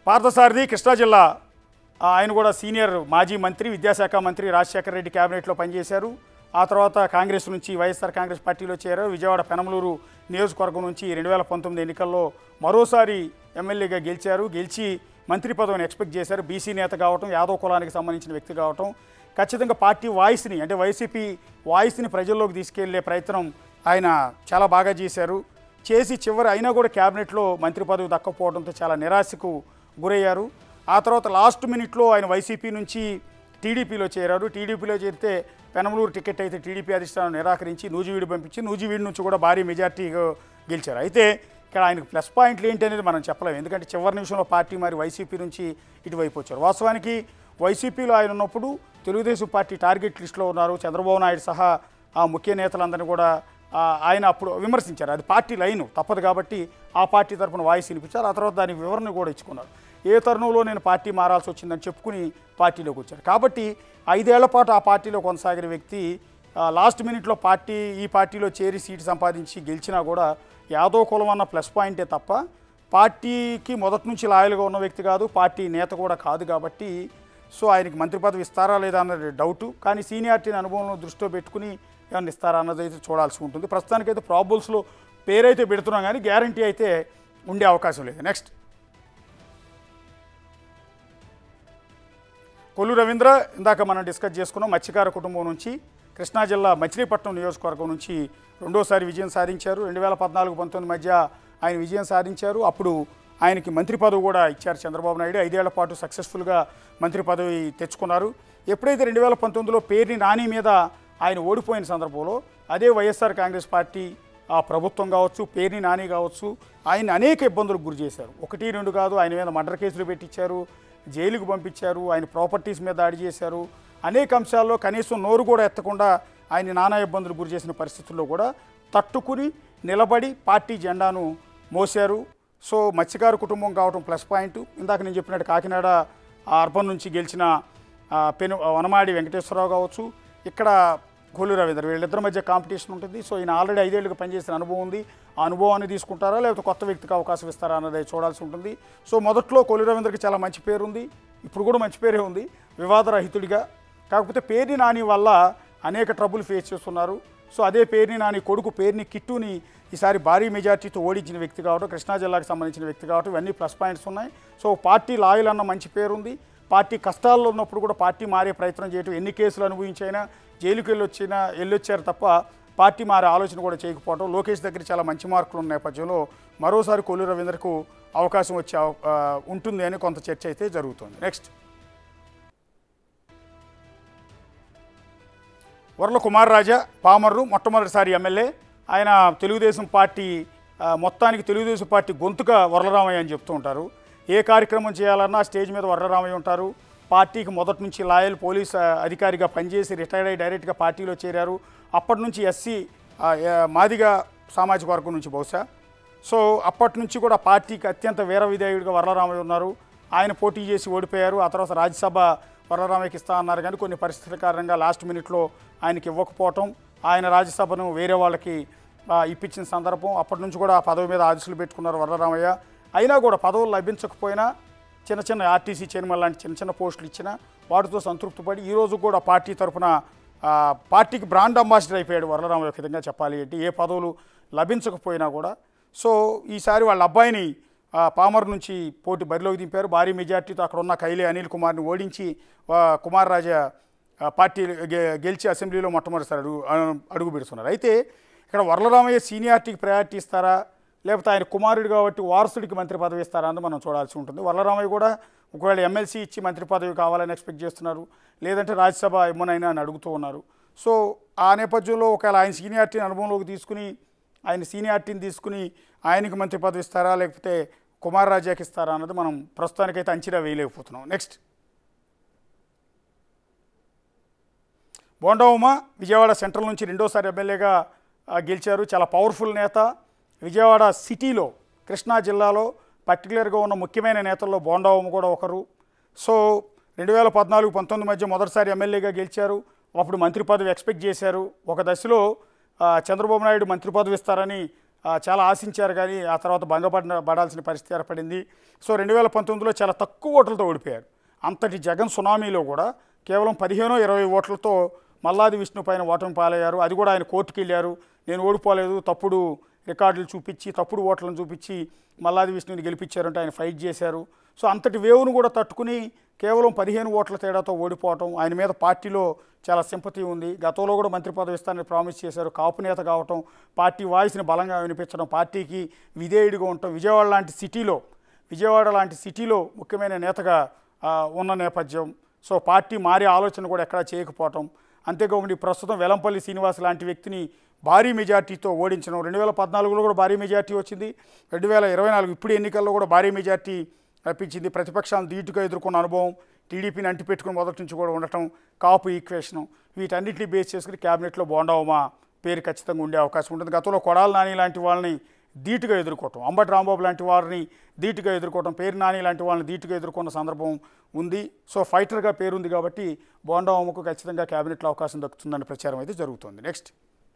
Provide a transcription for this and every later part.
పార్థసారథి కృష్ణా జిల్లా ఆ, ఆయన కూడా సీనియర్ మాజీ మంత్రి విద్యాశాఖ మంత్రి రాజశేఖర రెడ్డి క్యాబినెట్లో పనిచేశారు ఆ తర్వాత కాంగ్రెస్ నుంచి వైఎస్ఆర్ కాంగ్రెస్ పార్టీలో చేరారు విజయవాడ పెనమలూరు నియోజకవర్గం నుంచి రెండు వేల పంతొమ్మిది ఎన్నికల్లో మరోసారి ఎమ్మెల్యేగా గెలిచారు గెలిచి మంత్రి పదవిని ఎక్స్పెక్ట్ చేశారు బీసీ నేత కావటం యాదవ్ కులానికి సంబంధించిన వ్యక్తి కావటం ఖచ్చితంగా పార్టీ వాయిస్ని అంటే వైసీపీ వాయిస్ని ప్రజల్లోకి తీసుకెళ్లే ప్రయత్నం ఆయన చాలా బాగా చేశారు చేసి చివరి అయినా కూడా క్యాబినెట్లో మంత్రి పదవి దక్కపోవడంతో చాలా నిరాశకు గురయ్యారు ఆ తర్వాత లాస్ట్ మినిట్లో ఆయన వైసీపీ నుంచి టీడీపీలో చేరారు టీడీపీలో చేరితే పెనమలూరు టికెట్ అయితే టీడీపీ అధిష్టానం నిరాకరించి నూజివీడు పంపించి నూజివీడు నుంచి కూడా భారీ మెజార్టీగా గెలిచారు అయితే ఇక్కడ ఆయనకు ప్లస్ పాయింట్లు ఏంటి అనేది మనం చెప్పలేము ఎందుకంటే చివరి నిమిషంలో పార్టీ మరి వైసీపీ నుంచి ఇటువైపు వచ్చారు వాస్తవానికి వైసీపీలో ఆయన ఉన్నప్పుడు తెలుగుదేశం పార్టీ టార్గెట్ లిస్టులో ఉన్నారు చంద్రబాబు నాయుడు సహా ఆ ముఖ్య నేతలందరినీ కూడా ఆ, ఆయన అప్పుడు విమర్శించారు అది పార్టీ లైను తప్పదు కాబట్టి ఆ పార్టీ తరపున వాయిస్ వినిపించారు ఆ తర్వాత దానికి వివరణ కూడా ఇచ్చుకున్నారు ఏ తరుణంలో నేను పార్టీ మారాల్సి వచ్చిందని చెప్పుకుని పార్టీలోకి వచ్చారు కాబట్టి ఐదేళ్ల పాటు ఆ పార్టీలో కొనసాగిన వ్యక్తి ఆ, లాస్ట్ మినిట్లో పార్టీ ఈ పార్టీలో చేరి సీటు సంపాదించి గెలిచినా కూడా యాదవ్ కులం అన్న ప్లస్ పాయింటే తప్ప పార్టీకి మొదటి నుంచి లాయల్గా ఉన్న వ్యక్తి కాదు పార్టీ నేత కూడా కాదు కాబట్టి సో ఆయనకి మంత్రి పదవి ఇస్తారా లేదా అన్నది డౌటు కానీ సీనియారిటీని అనుభవంలో దృష్టిలో పెట్టుకుని ఏమన్నా ఇస్తారా అన్నది అయితే చూడాల్సి ఉంటుంది ప్రస్తుతానికైతే ప్రాబుల్స్లో పేరైతే పెడుతున్నాం కానీ గ్యారంటీ అయితే ఉండే అవకాశం లేదు నెక్స్ట్ కొల్లు రవీంద్ర ఇందాక మనం డిస్కస్ చేసుకున్నాం మత్స్యకార కుటుంబం నుంచి కృష్ణా జిల్లా మచిలీపట్నం నియోజకవర్గం నుంచి రెండోసారి విజయం సాధించారు రెండు వేల పద్నాలుగు పంతొమ్మిది మధ్య ఆయన విజయం సాధించారు అప్పుడు ఆయనకి మంత్రి పదవి కూడా ఇచ్చారు చంద్రబాబు నాయుడు ఐదేళ్ల పాటు సక్సెస్ఫుల్గా మంత్రి పదవి తెచ్చుకున్నారు ఎప్పుడైతే రెండు వేల పంతొమ్మిదిలో పేరుని నాని మీద ఆయన ఓడిపోయిన సందర్భంలో అదే వైఎస్ఆర్ కాంగ్రెస్ పార్టీ ఆ ప్రభుత్వం కావచ్చు పేరుని నాని కావచ్చు ఆయన అనేక ఇబ్బందులకు గురి చేశారు ఒకటి రెండు కాదు ఆయన మీద మర్డర్ కేసులు పెట్టించారు జైలుకు పంపించారు ఆయన ప్రాపర్టీస్ మీద దాడి చేశారు అనేక అంశాల్లో కనీసం నోరు కూడా ఎత్తకుండా ఆయన నానా ఇబ్బందులు గురి చేసిన పరిస్థితుల్లో కూడా తట్టుకుని నిలబడి పార్టీ జెండాను మోశారు సో మత్స్యకారు కుటుంబం కావటం ప్లస్ పాయింట్ ఇందాక నేను చెప్పినట్టు కాకినాడ ఆ అర్బన్ నుంచి గెలిచిన ఆ, పెను వనమాడి వెంకటేశ్వరరావు కావచ్చు ఇక్కడ కోలు రవీంద్ర వీళ్ళిద్దరి మధ్య కాంపిటీషన్ ఉంటుంది సో ఈయన ఆల్రెడీ ఐదేళ్లుగా పనిచేసిన అనుభవం ఉంది ఆ అనుభవాన్ని తీసుకుంటారా లేకపోతే కొత్త వ్యక్తికి అవకాశం ఇస్తారా అన్నది చూడాల్సి ఉంటుంది సో మొదట్లో కోలి రవీంద్రకి చాలా మంచి పేరు ఉంది ఇప్పుడు కూడా మంచి పేరే ఉంది వివాదరహితుడిగా కాకపోతే పేరుని నాని వల్ల అనేక ట్రబుల్ ఫేస్ చేస్తున్నారు సో అదే పేరుని నాని కొడుకు పేరుని కిట్టుని ఈసారి భారీ మెజార్టీతో ఓడించిన వ్యక్తి కావడం కృష్ణా జిల్లాకు సంబంధించిన వ్యక్తి కావడం ఇవన్నీ ప్లస్ పాయింట్స్ ఉన్నాయి సో పార్టీ లాయల్ అన్న మంచి పేరు ఉంది పార్టీ కష్టాల్లో ఉన్నప్పుడు కూడా పార్టీ మారే ప్రయత్నం చేయటం ఎన్ని కేసులు అనుభవించైనా జైలుకి వెళ్ళొచ్చినా వెళ్ళొచ్చారు తప్ప పార్టీ మారే ఆలోచన కూడా చేయకపోవడం లోకేష్ దగ్గర చాలా మంచి మార్కులు ఉన్న నేపథ్యంలో మరోసారి కొల్లు రవీంద్రకు అవకాశం వచ్చే అవ- ఆ, ఉంటుంది అని కొంత చర్చ అయితే జరుగుతుంది నెక్స్ట్ వర్ల కుమార్ రాజా పామర్రు మొట్టమొదటిసారి ఎమ్మెల్యే ఆయన తెలుగుదేశం పార్టీ ఆ, మొత్తానికి తెలుగుదేశం పార్టీ గొంతుక వరలరామయ్య అని చెప్తూ ఉంటారు ఏ కార్యక్రమం చేయాలన్నా స్టేజ్ మీద వరలరామయ్య ఉంటారు పార్టీకి మొదటి నుంచి లాయల్ పోలీస్ ఆ, అధికారిగా పనిచేసి రిటైర్డ్ అయ్యి డైరెక్ట్గా పార్టీలో చేరారు అప్పటి నుంచి ఎస్సీ మాదిగా సామాజిక వర్గం నుంచి బహుశా సో అప్పటి నుంచి కూడా పార్టీకి అత్యంత వీర విధేయుడిగా వరలరామయ్య ఉన్నారు ఆయన పోటీ చేసి ఓడిపోయారు ఆ తర్వాత రాజ్యసభ వరలరామయ్యకి ఇస్తా అన్నారు కానీ కొన్ని పరిస్థితుల కారణంగా లాస్ట్ మినిట్లో ఆయనకి ఇవ్వకపోవటం ఆయన రాజ్యసభను వేరే వాళ్ళకి ఆ, ఇప్పించిన సందర్భం అప్పటి నుంచి కూడా ఆ పదవి మీద ఆశలు పెట్టుకున్నారు వరలరామయ్య అయినా కూడా పదవులు లభించకపోయినా చిన్న చిన్న ఆర్టీసీ చైర్మన్ లాంటి చిన్న చిన్న పోస్టులు ఇచ్చినా వాటితో సంతృప్తి పడి ఈరోజు కూడా పార్టీ తరఫున ఆ, పార్టీకి బ్రాండ్ అంబాసిడర్ అయిపోయాడు వరలరామయ్య ఒక విధంగా చెప్పాలి అంటే ఏ పదవులు లభించకపోయినా కూడా సో ఈసారి వాళ్ళ అబ్బాయిని ఆ, పామర్ నుంచి పోటీ బరిలోకి దింపారు భారీ మెజార్టీతో అక్కడ ఉన్న కైలే అనిల్ కుమార్ని ఓడించి ఆ, కుమార్ రాజా ఆ, పార్టీ గె- గెలిచి అసెంబ్లీలో మొట్టమొదటిసారి అడుగు అడుగు- అడుగు పెడుతున్నారు అయితే ఇక్కడ వరలరామయ్య సీనియారిటీకి ప్రయారిటీ ఇస్తారా లేకపోతే ఆయన కుమారుడు కాబట్టి వారసుడికి మంత్రి పదవి ఇస్తారా అని మనం చూడాల్సి ఉంటుంది వరలరామయ్య కూడా ఒకవేళ ఎమ్మెల్సీ ఇచ్చి మంత్రి పదవి కావాలని ఎక్స్పెక్ట్ చేస్తున్నారు లేదంటే రాజ్యసభ ఇమ్మనైనా అని అడుగుతూ ఉన్నారు సో ఆ నేపథ్యంలో ఒకవేళ ఆయన సీనియారిటీని అనుభవంలోకి తీసుకుని ఆయన సీనియారిటీని తీసుకుని ఆయనకి మంత్రి పదవి ఇస్తారా లేకపోతే కుమార్ రాజాకి ఇస్తారా అన్నది మనం ప్రస్తుతానికైతే అంచనా వేయలేకపోతున్నాం నెక్స్ట్ బోండవమ్మ విజయవాడ సెంట్రల్ నుంచి రెండోసారి ఎమ్మెల్యేగా ఆ, గెలిచారు చాలా పవర్ఫుల్ నేత విజయవాడ సిటీలో కృష్ణా జిల్లాలో పర్టికులర్గా ఉన్న ముఖ్యమైన నేతల్లో బోండవమ్మ కూడా ఒకరు సో రెండు వేల పద్నాలుగు పంతొమ్మిది మధ్య మొదటిసారి ఎమ్మెల్యేగా గెలిచారు అప్పుడు మంత్రి పదవి ఎక్స్పెక్ట్ చేశారు ఒక దశలో ఆ, చంద్రబాబు నాయుడు మంత్రి పదవి ఇస్తారని ఆ, చాలా ఆశించారు కానీ ఆ తర్వాత భంగపడిన పడాల్సిన పరిస్థితి ఏర్పడింది సో రెండు వేల పంతొమ్మిదిలో చాలా తక్కువ ఓట్లతో ఓడిపోయారు అంతటి జగన్ సునామీలో కూడా కేవలం పదిహేనో ఇరవై ఓట్లతో మల్లాది విష్ణు పైన ఓటమి పాలయ్యారు అది కూడా ఆయన కోర్టుకి వెళ్ళారు నేను ఓడిపోలేదు తప్పుడు రికార్డులు చూపించి తప్పుడు ఓట్లను చూపించి మల్లాది విష్ణుని గెలిపించారంటే ఆయన ఫైట్ చేశారు సో అంతటి వేవును కూడా తట్టుకుని కేవలం పదిహేను ఓట్ల తేడాతో ఓడిపోవటం ఆయన మీద పార్టీలో చాలా సింపతి ఉంది గతంలో కూడా మంత్రి పదవి ఇస్తానని ప్రామిస్ చేశారు కాపు నేత కావటం పార్టీ వాయిస్ని బలంగా వినిపించడం పార్టీకి విధేయుడిగా ఉండటం విజయవాడ లాంటి సిటీలో విజయవాడ లాంటి సిటీలో ముఖ్యమైన నేతగా ఆ, ఉన్న నేపథ్యం సో పార్టీ మారే ఆలోచన కూడా ఎక్కడా చేయకపోవటం అంతేకాకుండా ఈ ప్రస్తుతం వెలంపల్లి శ్రీనివాస్ లాంటి వ్యక్తిని భారీ మెజార్టీతో ఓడించడం రెండు వేల పద్నాలుగులో కూడా భారీ మెజార్టీ వచ్చింది రెండు వేల ఇరవై నాలుగు ఇప్పుడు ఎన్నికల్లో కూడా భారీ మెజార్టీ రప్పించింది ప్రతిపక్షాలను ధీటుగా ఎదుర్కొన్న అనుభవం టీడీపీని అంటిపెట్టుకుని మొదటి నుంచి కూడా ఉండటం కాపు ఈక్వేషను వీటన్నిటిని బేస్ చేసుకుని క్యాబినెట్లో బోండావమా పేరు ఖచ్చితంగా ఉండే అవకాశం ఉంటుంది గతంలో కొడాల నాని లాంటి వాళ్ళని ధీటుగా ఎదుర్కోవటం అంబటి రాంబాబు లాంటి వారిని ధీటుగా ఎదుర్కోవటం పేరు నాని లాంటి వాళ్ళని ధీటుగా ఎదుర్కొన్న సందర్భం ఉంది సో ఫైటర్గా పేరుంది కాబట్టి బోండావమ్మకు ఖచ్చితంగా క్యాబినెట్లో అవకాశం దక్కుతుందనే ప్రచారం అయితే జరుగుతుంది నెక్స్ట్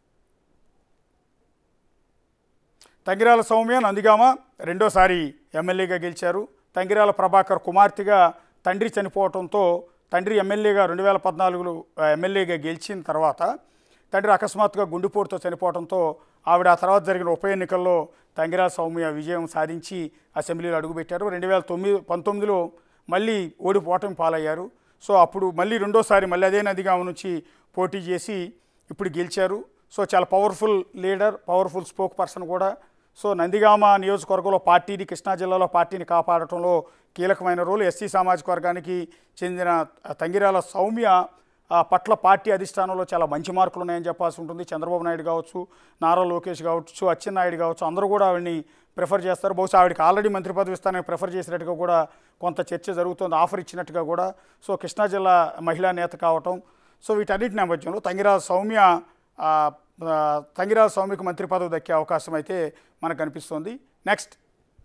తంగిరాల సౌమ్య నందిగామ రెండోసారి ఎమ్మెల్యేగా గెలిచారు తంగిరాల ప్రభాకర్ కుమార్తెగా తండ్రి చనిపోవడంతో తండ్రి ఎమ్మెల్యేగా రెండు వేల పద్నాలుగులో ఆ, ఎమ్మెల్యేగా గెలిచిన తర్వాత తండ్రి అకస్మాత్తుగా గుండెపోటుతో చనిపోవడంతో ఆవిడ ఆ తర్వాత జరిగిన ఉప ఎన్నికల్లో తంగిరాల సౌమ్య విజయం సాధించి అసెంబ్లీలో అడుగుపెట్టారు రెండు వేల తొమ్మిది పంతొమ్మిదిలో మళ్ళీ ఓడిపోవటం పాలయ్యారు సో అప్పుడు మళ్ళీ రెండోసారి మళ్ళీ అదే నందిగామ నుంచి పోటీ చేసి ఇప్పుడు గెలిచారు సో చాలా powerful leader powerful spokesperson కూడా సో నందిగామ నియోజకవర్గంలో పార్టీని కృష్ణా జిల్లాలో పార్టీని కాపాడటంలో కీలకమైన రోల్ ఎస్సీ సామాజిక వర్గానికి చెందిన తంగిరాల సౌమ్య ఆ, పట్ల పార్టీ అధిష్టానంలో చాలా మంచి మార్కులు ఉన్నాయని చెప్పాల్సి ఉంటుంది చంద్రబాబు నాయుడు కావచ్చు నారా లోకేష్ కావచ్చు అచ్చెన్నాయుడు కావచ్చు అందరూ కూడా ఆవిడని ప్రిఫర్ చేస్తారు బహుశా ఆవిడకి ఆల్రెడీ మంత్రి పదవి ఇస్తానని ప్రిఫర్ చేసినట్టుగా కూడా కొంత చర్చ జరుగుతుంది ఆఫర్ ఇచ్చినట్టుగా కూడా సో కృష్ణా జిల్లా మహిళా నేత కావటం సో వీటన్నిటి నేపథ్యంలో తంగిరాల సౌమ్య ఆ, ఆ, తంగిరాల సౌమ్యకు మంత్రి పదవి దక్కే అవకాశం అయితే మనకు కనిపిస్తోంది నెక్స్ట్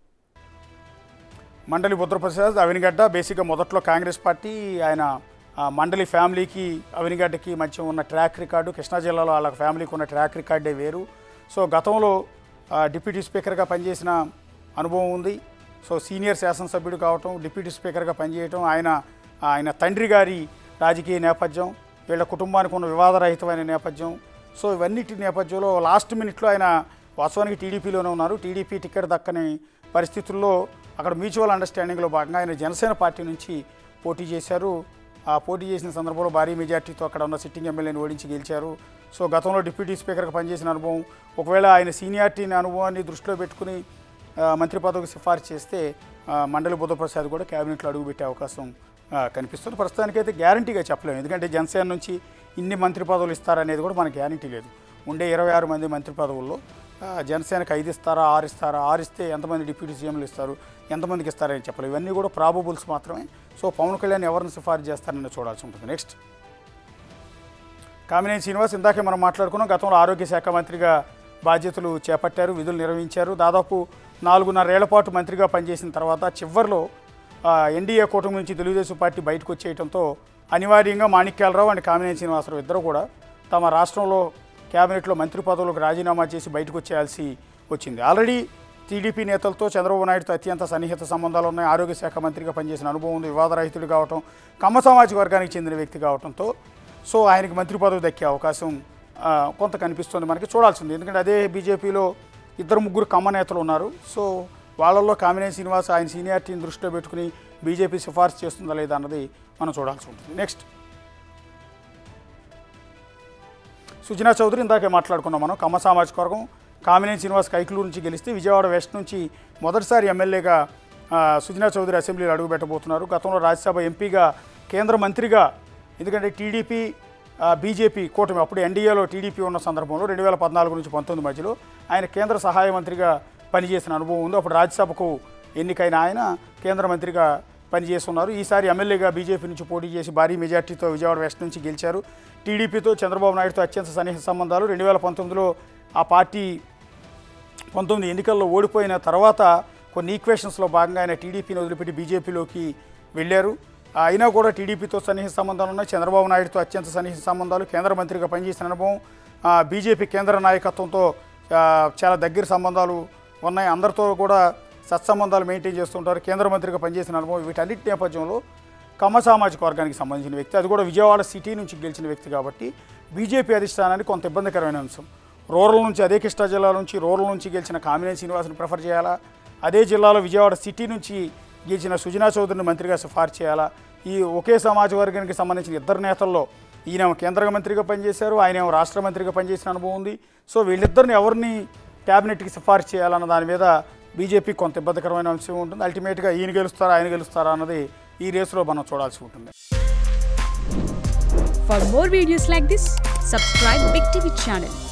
మండలి బుద్రప్రసాద్ అవినిగడ్డ బేసిక్గా మొదట్లో కాంగ్రెస్ పార్టీ ఆయన ఆ, మండలి ఫ్యామిలీకి అవినిగడ్డకి మధ్య ఉన్న ట్రాక్ రికార్డు కృష్ణా జిల్లాలో వాళ్ళ ఫ్యామిలీకి ఉన్న ట్రాక్ రికార్డే వేరు సో గతంలో ఆ, డిప్యూటీ స్పీకర్గా పనిచేసిన అనుభవం ఉంది సో సీనియర్ శాసనసభ్యుడు కావటం డిప్యూటీ స్పీకర్గా పనిచేయటం ఆయన ఆయన తండ్రి గారి రాజకీయ నేపథ్యం వీళ్ళ కుటుంబానికి ఉన్న వివాదరహితమైన నేపథ్యం సో ఇవన్నిటి నేపథ్యంలో లాస్ట్ మినిట్లో ఆయన వాస్తవానికి టీడీపీలోనే ఉన్నారు టీడీపీ టికెట్ దక్కని పరిస్థితుల్లో అక్కడ మ్యూచువల్ అండర్స్టాండింగ్లో భాగంగా ఆయన జనసేన పార్టీ నుంచి పోటీ చేశారు ఆ పోటీ చేసిన సందర్భంలో భారీ మెజార్టీతో అక్కడ ఉన్న సిట్టింగ్ ఎమ్మెల్యేని ఓడించి గెలిచారు సో గతంలో డిప్యూటీ స్పీకర్గా పనిచేసిన అనుభవం ఒకవేళ ఆయన సీనియారిటీని అనుభవాన్ని దృష్టిలో పెట్టుకుని ఆ, మంత్రి పదవికి సిఫార్సు చేస్తే ఆ, మండలి బుద్ధప్రసాద్ కూడా క్యాబినెట్లో అడుగుపెట్టే అవకాశం ఆ, కనిపిస్తుంది ప్రస్తుతానికైతే గ్యారంటీగా చెప్పలేము ఎందుకంటే జనసేన నుంచి ఇన్ని మంత్రి పదవులు ఇస్తారనేది కూడా మనకు గ్యారంటీ లేదు ఉండే ఇరవై ఆరు మంది మంత్రి పదవుల్లో ఆ, జనసేనకు ఐదు ఇస్తారా ఆరు ఇస్తారా ఆరు ఇస్తే ఎంతమంది డిప్యూటీ సీఎంలు ఇస్తారు ఎంతమందికి ఇస్తారని చెప్పలేము ఇవన్నీ కూడా ప్రాబబుల్స్ మాత్రమే సో పవన్ కళ్యాణ్ ఎవరిని సిఫార్సు చేస్తారని చూడాల్సి ఉంటుంది నెక్స్ట్ కామినేని శ్రీనివాస్ ఇందాకే మనం మాట్లాడుకున్నాం గతంలో ఆరోగ్య శాఖ మంత్రిగా బాధ్యతలు చేపట్టారు విధులు నిర్వహించారు దాదాపు నాలుగున్నరేళ్ల పాటు మంత్రిగా పనిచేసిన తర్వాత చివరిలో ఆ, ఎన్డీఏ కూటమి నుంచి తెలుగుదేశం పార్టీ బయటకు వచ్చేయడంతో అనివార్యంగా మాణిక్యాలరావు అండ్ కామినేని శ్రీనివాసరావు ఇద్దరు కూడా తమ రాష్ట్రంలో కేబినెట్లో మంత్రి పదవులకు రాజీనామా చేసి బయటకు వచ్చేయాల్సి వచ్చింది ఆల్రెడీ టీడీపీ నేతలతో చంద్రబాబు నాయుడుతో అత్యంత సన్నిహిత సంబంధాలు ఉన్నాయి ఆరోగ్య శాఖ మంత్రిగా పనిచేసిన అనుభవం ఉంది వివాదరహితుడు కావటం కమ్మ సామాజిక వర్గానికి చెందిన వ్యక్తి కావడంతో సో ఆయనకి మంత్రి పదవి దక్కే అవకాశం ఆ, కొంత కనిపిస్తుంది మనకి చూడాల్సింది ఎందుకంటే అదే బీజేపీలో ఇద్దరు ముగ్గురు కమ్మ నేతలు ఉన్నారు సో వాళ్ళల్లో కామినేని శ్రీనివాస్ ఆయన సీనియారిటీని దృష్టిలో పెట్టుకుని బీజేపీ సిఫార్సు చేస్తుందా లేదా అన్నది మనం చూడాల్సి ఉంటుంది నెక్స్ట్ సుజనా చౌదరి ఇందాకే మాట్లాడుకున్నాం మనం కమ్మ సామాజిక వర్గం కామినేని శ్రీనివాస్ కైకులూరు నుంచి గెలిస్తే విజయవాడ వెస్ట్ నుంచి మొదటిసారి ఎమ్మెల్యేగా ఆ, సుజనా చౌదరి అసెంబ్లీలో అడుగుపెట్టబోతున్నారు గతంలో రాజ్యసభ ఎంపీగా కేంద్ర మంత్రిగా ఎందుకంటే టీడీపీ ఆ, బీజేపీ కూటమి అప్పుడు ఎన్డీఏలో టీడీపీ ఉన్న సందర్భంలో రెండు వేల పద్నాలుగు నుంచి పంతొమ్మిది మధ్యలో ఆయన కేంద్ర సహాయ మంత్రిగా పనిచేసిన అనుభవం ఉంది అప్పుడు రాజ్యసభకు ఎన్నికైన ఆయన కేంద్ర మంత్రిగా పనిచేస్తున్నారు ఈసారి ఎమ్మెల్యేగా బీజేపీ నుంచి పోటీ చేసి భారీ మెజార్టీతో విజయవాడ వెస్ట్ నుంచి గెలిచారు టీడీపీతో చంద్రబాబు నాయుడుతో అత్యంత సన్నిహిత సంబంధాలు రెండు వేల పంతొమ్మిదిలో ఆ పార్టీ పంతొమ్మిది ఎన్నికల్లో ఓడిపోయిన తర్వాత కొన్ని ఈక్వేషన్స్లో భాగంగా ఆయన టీడీపీని వదిలిపెట్టి బీజేపీలోకి వెళ్ళారు అయినా కూడా టీడీపీతో సన్నిహిత సంబంధాలు ఉన్నాయి చంద్రబాబు నాయుడుతో అత్యంత సన్నిహిత సంబంధాలు కేంద్ర మంత్రిగా పనిచేసిన అనుభవం ఆ, బీజేపీ కేంద్ర నాయకత్వంతో ఆ, చాలా దగ్గర సంబంధాలు ఉన్నాయి అందరితో కూడా సత్సంబంధాలు మెయింటైన్ చేస్తుంటారు కేంద్ర మంత్రిగా పనిచేసిన అనుభవం వీటన్నిటి నేపథ్యంలో కమ్మ సామాజిక వర్గానికి సంబంధించిన వ్యక్తి అది కూడా విజయవాడ సిటీ నుంచి గెలిచిన వ్యక్తి కాబట్టి బీజేపీ అధిష్టానానికి కొంత ఇబ్బందికరమైన అంశం రూరల్ నుంచి అదే కృష్ణా జిల్లా నుంచి రూరల్ నుంచి గెలిచిన కామినేని శ్రీనివాసుని ప్రిఫర్ చేయాలా అదే జిల్లాలో విజయవాడ సిటీ నుంచి గెలిచిన సుజనా చౌదరిని మంత్రిగా సిఫార్సు చేయాలా ఈ ఒకే సమాజ వర్గానికి సంబంధించిన ఇద్దరు నేతల్లో ఈయన కేంద్ర మంత్రిగా పనిచేశారు ఆయన ఏమో రాష్ట్ర మంత్రిగా పనిచేసిన అనుభవం ఉంది సో వీళ్ళిద్దరిని ఎవరిని క్యాబినెట్కి సిఫార్సు చేయాలన్న దాని మీద బీజేపీ కొంత ఇబ్బందికరమైన అంశం ఉంటుంది అల్టిమేట్గా ఈయన గెలుస్తారా ఆయన గెలుస్తారా అన్నది ఈ రేసులో మనం చూడాల్సి ఉంటుంది For more videos like this, subscribe Big TV channel